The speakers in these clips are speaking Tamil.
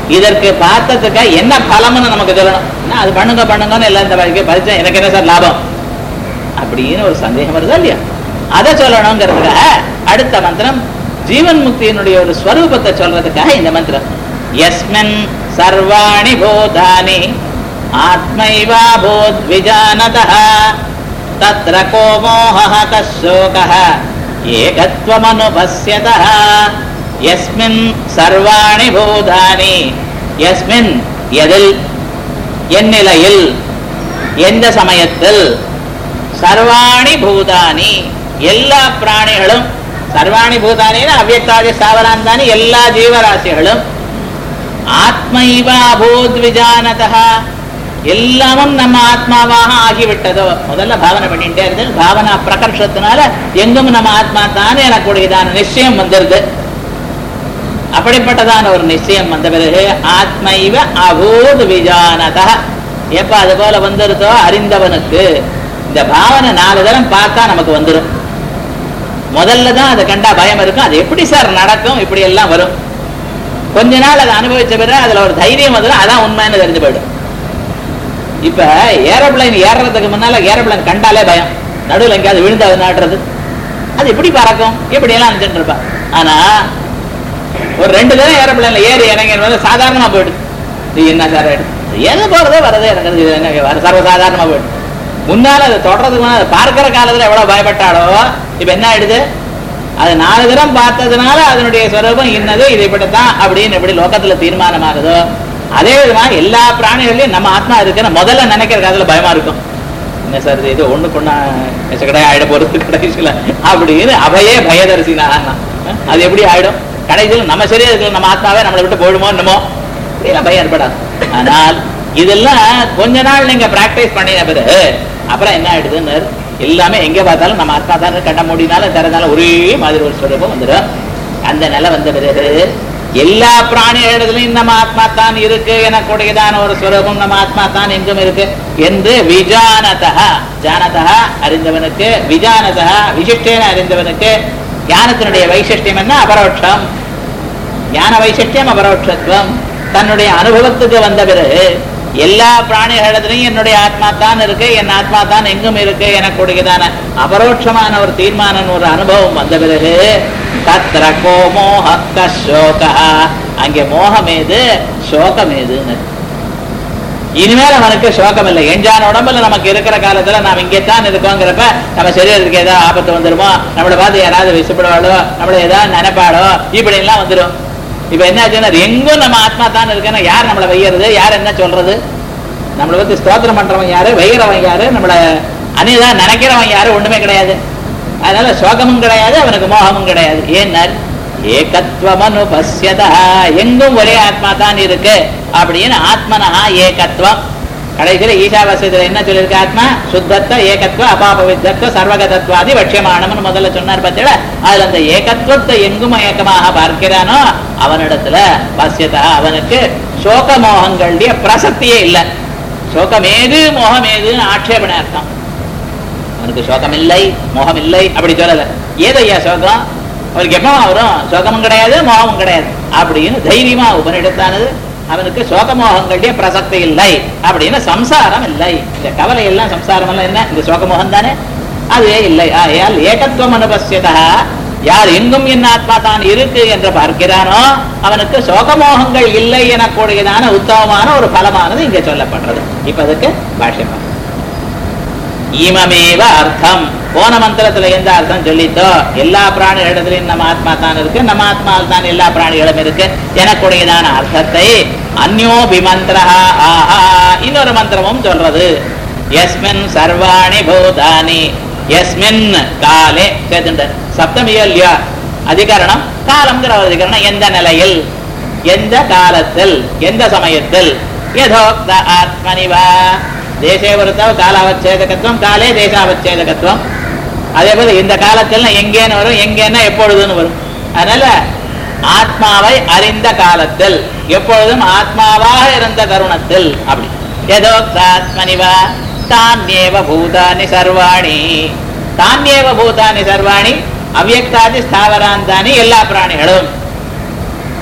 இதற்கு பார்த்ததுக்கு என்ன பலம்னு நமக்கு சொல்லணும் என்ன அது பண்ணுங்க பண்ணுங்கன்னு எல்லாம் இந்த வரைக்கும் பரிச்சை எனக்கு என்ன சார் லாபம் அப்படின்னு ஒரு சந்தேகம் வருதா இல்லையா அதை சொல்லணுங்கிறதுக்காக அடுத்த மந்திரம் ஜீவன் முக்தியினுடைய ஒரு ஸ்வரூபத்தை சொல்றதுக்காக இந்த மந்திரம் எஸ்மின் சர்வாணி பூதானி ஆத்மைவா பூத் விஜானதः தத்ர கோ மோஹः கசோகः ஏகத்வமனுபஸ்யதः யஸ்மின் சர்வாணி பூதானி யஸ்மின் எதில் எந்நிலையில் எந்த சமயத்தில் சர்வாணி பூதானி எல்லா பிராணிகளும் சர்வாணி பூதானின்னு அவ்யக்தாதி ஸ்தாவராந்தானி எல்லா ஜீவராசிகளும் ஆத்மைவா பூத் விஜானதா எல்லாமும் நம்ம ஆத்மாவாக ஆகிவிட்டதோ முதல்ல பாவனை பண்ணிட்டே இருந்தது பாவனா பிரகர்ஷத்தினால எங்கும் நம்ம ஆத்மா தான் எனக்குடையதான நிச்சயம் வந்துருது அப்படிப்பட்டதான ஒரு நிச்சயம் வந்த பிறகு ஆத்மைவ அபூத் விஜானதா எப்ப அது போல வந்துருதோ அறிந்தவனுக்கு இந்த பாவனை நாலு தரம் பார்த்தா நமக்கு வந்துடும் முதல்ல தான் அதை கண்டா பயம் இருக்கும் அது எப்படி சார் நடக்கும் இப்படி எல்லாம் வரும் கொஞ்ச நாள் அதை அனுபவிச்ச பிறகு அதுல ஒரு தைரியம் வந்துடும் அதான் உண்மைன்னு தெரிஞ்சு போயிடும் இப்ப ஏரோப்ளைன் ஏறுறதுக்கு முன்னால ஏரோப்ளைன் கண்டாலே பயம் நடுவில் எங்கேயாவது விழுந்து அது நாட்டுறது அது எப்படி பறக்கும் எப்படி எல்லாம் நினைச்சுட்டு இருப்பா ஆனா ஒரு ரெண்டு தடவை ஏரோப்ளைன்ல ஏறி இறங்கி வந்து சாதாரணமா போயிடுது இது என்ன சார் எது போறதோ வரதே எனக்கு இது என்ன வர சர்வசாதாரணமா போயிடுது முன்னால அதை தொடறதுக்கு முன்னால அதை பார்க்கிற காலத்துல எவ்வளவு பயப்பட்டாலோ இப்ப என்ன ஆயிடுது அது நாலு தரம் பார்த்ததுனால அதனுடைய ஸ்வரூபம் இன்னது இது இப்படித்தான் அப்படின்னு எப்படி லோகத்துல தீர்மானமாகுதோ அதே விதமா எல்லா பிராணிகள்லயும் நம்ம ஆத்மா இருக்குன்னு முதல்ல நினைக்கிற காலத்துல பயமா இருக்கும் என்ன சார் இது இது ஒண்ணு கொண்டா கிடையாது ஆயிட போறது கடைசியில அப்படின்னு அவையே பயதரிசினா அது எப்படி ஆயிடும் கடைசியில் நம்ம சரியா இருக்கு நம்ம ஆத்மாவே நம்மளை விட்டு போயிடுமோ என்னமோ இப்படியெல்லாம் பயம் ஏற்படாது ஆனால் இதெல்லாம் கொஞ்ச நாள் நீங்க பிராக்டிஸ் பண்ணின பிறகு அப்புறம் என்ன ஆயிடுதுன்னு எல்லாமே எங்க பார்த்தாலும் நம்ம ஆத்மா தான் கண்ண மூடினாலும் திறந்தாலும் ஒரே மாதிரி ஒரு ஸ்வரூபம் வந்துடும் அந்த நிலை வந்த பிறகு எல்லா பிராணிகளிடத்திலும் நம்ம ஆத்மா தான் இருக்கு எனக்குடையதான ஒரு ஸ்வரூபம் நம்ம ஆத்மா தான் எங்கும் இருக்கு என்று விஜானதா ஜானதா அறிந்தவனுக்கு விஜானதா விசிஷ்டேன அறிந்தவனுக்கு ஞானத்தினுடைய வைசிஷ்டியம் என்ன அபரோட்சம் ஞான வைசிஷ்டியம் அபரோட்சத்துவம் தன்னுடைய அனுபவத்துக்கு வந்த பிறகு எல்லா பிராணிகளிடத்திலையும் என்னுடைய ஆத்மா தான் இருக்கு என் ஆத்மா தான் எங்கும் இருக்கு எனக்குடையதான அபரோட்சமான ஒரு தீர்மானம் ஒரு அனுபவம் வந்த பிறகு தத்ர கோ மோக சோகா அங்கே மோகம் ஏது சோகம் ஏதுன்னு இனிமேல் அவனுக்கு சோகம் இல்லை எஞ்சான உடம்புல நமக்கு இருக்கிற காலத்துல நாம் இங்கே தான் இருக்கோங்கிறப்ப நம்ம சரீரத்துக்கு ஏதாவது ஆபத்து வந்துருமோ நம்மளை பார்த்து யாராவது விசுப்படுவாளோ நம்மளை ஏதாவது நினைப்பாளோ இப்படி எல்லாம் வந்துடும் இப்ப என்ன ஆச்சுன்னா எங்கும் நம்ம ஆத்மா தான் இருக்குன்னா யார் நம்மளை வையறது யார் என்ன சொல்றது நம்மளை பத்தி ஸ்தோத்திரம் பண்றவன் யாரு வைகிறவன் யாரு நம்மளை அனிதான் நினைக்கிறவன் யாரு ஒண்ணுமே கிடையாது அதனால சோகமும் கிடையாது அவனுக்கு மோகமும் கிடையாது ஏன்னர் ஏகத்துவம் பசியதா எங்கும் ஒரே ஆத்மா தான் இருக்கு அப்படின்னு ஆத்மனா ஏகத்துவம் கடைசியில் ஈஷாவாசியத்தில் என்ன சொல்லியிருக்கு ஆத்மா சுத்தத்த ஏகத்துவ அபாபவித்தத்துவ சர்வகதத்துவாதி வட்சியமானம்னு முதல்ல சொன்னார் பார்த்தீங்களா அதுல அந்த ஏகத்துவத்தை எங்கும் ஏக்கமாக பார்க்கிறானோ அவனிடத்துல பசியதா அவனுக்கு சோக மோகங்களுடைய பிரசக்தியே இல்லை சோகமேது மோகமேதுன்னு ஆட்சேபனை அர்த்தம் அவனுக்கு சோகம் இல்லை மோகம் இல்லை அப்படி சொல்லல ஏதையா சோகம் அவருக்கு எப்போ வரும் சோகமும் கிடையாது மோகமும் கிடையாது அப்படின்னு தைரியமா உபனிடத்தானது அவனுக்கு சோகமோகங்களுடைய பிரசக்தி இல்லை அப்படின்னு சம்சாரம் இல்லை இந்த கவலை எல்லாம் சம்சாரம் எல்லாம் என்ன இந்த சோகமோகம் தானே அதுவே இல்லை ஆகையால் ஏகத்துவம் அனுபசியதா யார் எங்கும் என் ஆத்மா தான் இருக்கு என்று பார்க்கிறானோ அவனுக்கு சோகமோகங்கள் இல்லை எனக்கூடியதான உத்தமமான ஒரு பலமானது இங்கே சொல்லப்படுறது இப்ப அதுக்கு பாஷ்யம் ஈமமேவ அர்த்தம் போன மந்திரத்துல எந்த அர்த்தம் சொல்லித்தோ எல்லா பிராணிகளிடத்திலையும் நம்ம ஆத்மா தான் இருக்கு நம்ம ஆத்மாவில் தான் எல்லா பிராணிகளும் இருக்கு எனக்குடையதான அர்த்தத்தை அந்யோபிமந்திரா ஆஹா இன்னொரு மந்திரமும் சொல்றது எஸ்மின் சர்வாணி பூதானி எஸ்மின் காலே சேர்த்துட்ட சப்தமியோ இல்லையா அதிகரணம் காலம்ங்கிற ஒரு அதிகரணம் எந்த நிலையில் எந்த காலத்தில் எந்த சமயத்தில் யதோக்த ஆத்மனிவா தேசே வருத்தவ காலாவச்சேதகத்துவம் காலே தேசாவச்சேதகத்துவம் அதே போல இந்த காலத்தில் எங்கேன்னு வரும் எங்கேன்னா எப்பொழுதுன்னு வரும் அதனால ஆத்மாவை அறிந்த காலத்தில் எப்பொழுதும் ஆத்மாவாக இருந்த தருணத்தில் அப்படி யதோக்தாத்மனிவா தானியேவ பூதானி சர்வாணி தானியேவ பூதானி சர்வாணி அவ்யக்தாதி ஸ்தாவராந்தானி எல்லா பிராணிகளும்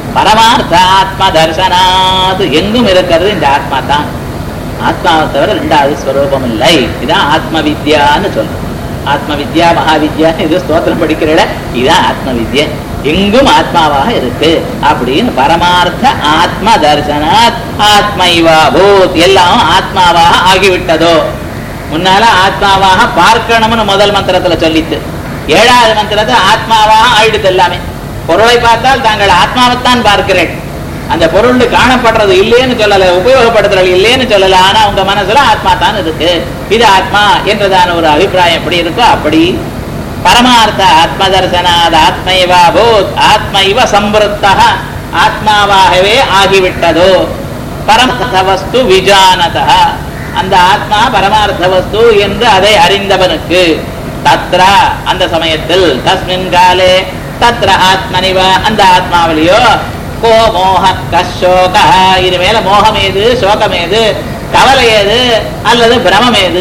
பரமார்த்த ஆத்ம தர்சனாத் எங்கும் இருக்கிறது இந்த ஆத்மா தான் ஆத்மாவை தவிர ரெண்டாவது ஸ்வரூபம் இல்லை இதான் ஆத்ம வித்யான்னு சொல்றோம் ஆத்ம வித்யா மகாவித்யா இது ஸ்தோத்திரம் படிக்கிற இடம் இதான் ஆத்ம வித்யா எங்கும் ஆத்மாவாக இருக்கு அப்படின்னு பரமார்த்த ஆத்ம தர்சனாத் ஆத்மைவா பூத் எல்லாம் ஆத்மாவாக ஆகிவிட்டதோ முன்னால ஆத்மாவாக பார்க்கணும்னு முதல் மந்திரத்துல சொல்லித்து ஏழாவது மந்திரத்துல ஆத்மாவாக ஆயிடுது எல்லாமே பொருளை பார்த்தால் தாங்கள் ஆத்மாவைத்தான் பார்க்கிறேன் அந்த பொருள் காணப்படுறது இல்லைன்னு சொல்லல உபயோகப்படுத்துறது இல்லைன்னு சொல்லல ஆனா உங்க மனசுல ஆத்மா தான் இருக்கு இது ஆத்மா என்றதான ஒரு அபிப்பிராயம் எப்படி இருக்கோ அப்படி பரமார்த்த ஆத்ம தர்சனாத் ஆத்மைவா பூத் ஆத்மைவ சம்பிருத்தா ஆத்மாவாகவே ஆகிவிட்டதோ பரமார்த்த வஸ்து விஜானதா அந்த ஆத்மா பரமார்த்த வஸ்து என்று அதை அறிந்தவனுக்கு தத்ர அந்த சமயத்தில் தஸ்மின் காலே தத்ர ஆத்மனிவ அந்த ஆத்மாவிலேயோ கோ மோக கஷோக இது மேல மோகம் ஏது சோகம் ஏது கவலை ஏது அல்லது பிரமம் ஏது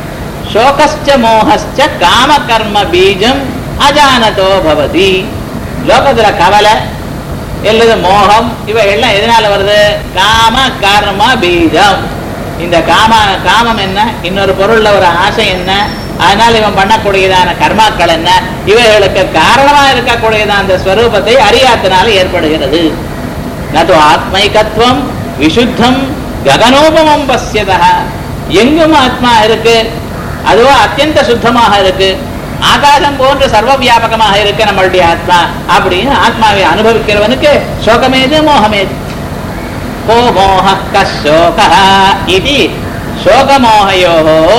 சோகஸ்ச மோகஸ்ச காம கர்ம பீஜம் அஜானதோ பவதி லோகத்துல கவலை அல்லது மோகம் இவை எல்லாம் எதனால வருது காம கர்ம பீஜம் இந்த காம காமம் என்ன இன்னொரு பொருள்ல ஒரு ஆசை என்ன அதனால இவன் பண்ணக்கூடியதான கர்மாக்கள் என்ன இவைகளுக்கு காரணமா இருக்கக்கூடியதான அந்த ஸ்வரூபத்தை அறியாத்தினால ஏற்படுகிறது நது ஆத்மைகத்துவம் விசுத்தம் ககனோபமம் பசியதா எங்கும் ஆத்மா இருக்கு அதுவோ அத்தியந்த சுத்தமாக இருக்கு ஆகாசம் போன்ற சர்வ வியாபகமாக இருக்கு நம்மளுடைய ஆத்மா அப்படின்னு ஆத்மாவை அனுபவிக்கிறவனுக்கு சோகமேது மோகமேது கோ மோக கசோக இது சோகமோகையோ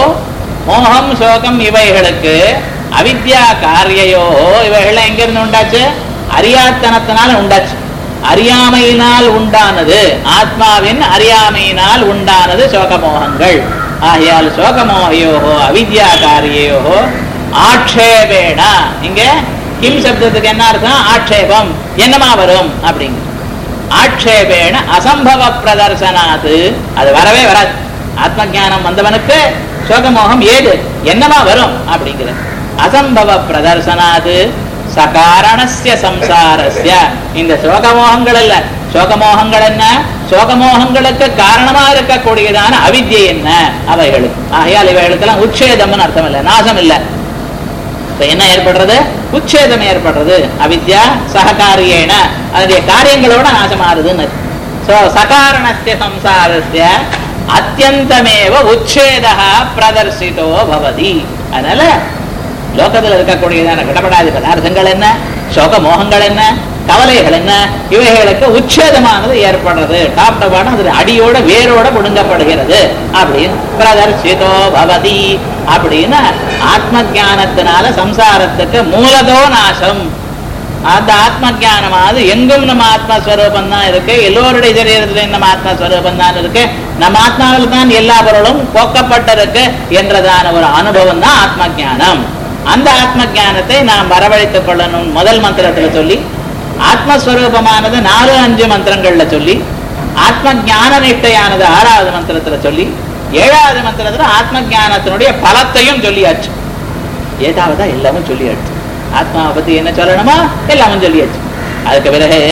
மோகம் சோகம் இவைகளுக்கு அவித்யா காரியையோ இவைகள் எங்கிருந்து உண்டாச்சு அறியாத்தனத்தினால உண்டாச்சு அறியாமையினால் உண்டானது ஆத்மாவின் அறியாமையினால் உண்டானது சோகமோகங்கள் ஆகையால் சோகமோகையோகோ அவித்யா காரியையோகோ ஆட்சேபேன இங்க கிம் சப்தத்துக்கு என்ன அர்த்தம் ஆட்சேபம் என்னமா வரும் அப்படிங்க ஆட்சேபேன அசம்பவ பிரதர்சனாது அது வரவே வராது ஆத்ம ஞானம் வந்தவனுக்கு சோகமோகம் ஏது என்னமா வரும் அப்படிங்கிற அசம்பவ பிரதர்சனாது சகாரணஸ்ய சம்சாரஸ்ய இந்த சோகமோகங்கள் அல்ல சோகமோகங்கள் என்ன சோகமோகங்களுக்கு காரணமா இருக்கக்கூடியதான அவித்யை என்ன அவைகளுக்கு ஆகையால் இவைகளுக்கெல்லாம் உச்சேதம்னு அர்த்தம் இல்லை நாசம் இல்லை இப்ப என்ன ஏற்படுறது உச்சேதம் ஏற்படுறது அவித்யா சககாரியேன அதனுடைய காரியங்களோட நாசமாறுதுன்னு சோ சகாரணஸ்ய சம்சாரஸ்ய அத்தியந்தமேவ உச்சேதா பிரதர்சிதோ பவதி அதனால லோகத்தில் இருக்கக்கூடியதான கடப்படாத பதார்த்தங்கள் என்ன சோக மோகங்கள் என்ன கவலைகள் என்ன இவைகளுக்கு உச்சேதமானது ஏற்படுறது டாப் டப்பான அது அடியோட வேரோட முடுங்கப்படுகிறது அப்படின்னு பிரதர்சிதோ பவதி அப்படின்னு ஆத்ம ஞானத்தினால சம்சாரத்துக்கு மூலதோ நாசம் அந்த ஆத்ம ஞானமானது எங்கும் நம்ம ஆத்மஸ்வரூபம் தான் இருக்கு எல்லோருடைய சரீரத்திலும் நம்ம ஆத்மஸ்வரூபம் தான் இருக்கு நம்ம ஆத்மாவில் தான் எல்லா பொருளும் போக்கப்பட்டிருக்கு என்றதான ஒரு அனுபவம் தான் ஆத்ம ஞானம் அந்த ஆத்ம ஞானத்தை நாம் வரவழைத்துக் கொள்ளணும் முதல் மந்திரத்துல சொல்லி ஆத்மஸ்வரூபமானது நாலு அஞ்சு மந்திரங்கள்ல சொல்லி ஆத்ம ஞான நிஷ்டையானது ஆறாவது மந்திரத்துல சொல்லி ஏழாவது மந்திரத்துல ஆத்ம ஞானத்தினுடைய பலத்தையும் சொல்லியாச்சு ஏதாவதா எல்லாமும் சொல்லியாச்சு ஆத்மாவை பத்தி என்ன சொல்லணுமோ எல்லாமும் சொல்லியாச்சு அதுக்கு பிறகு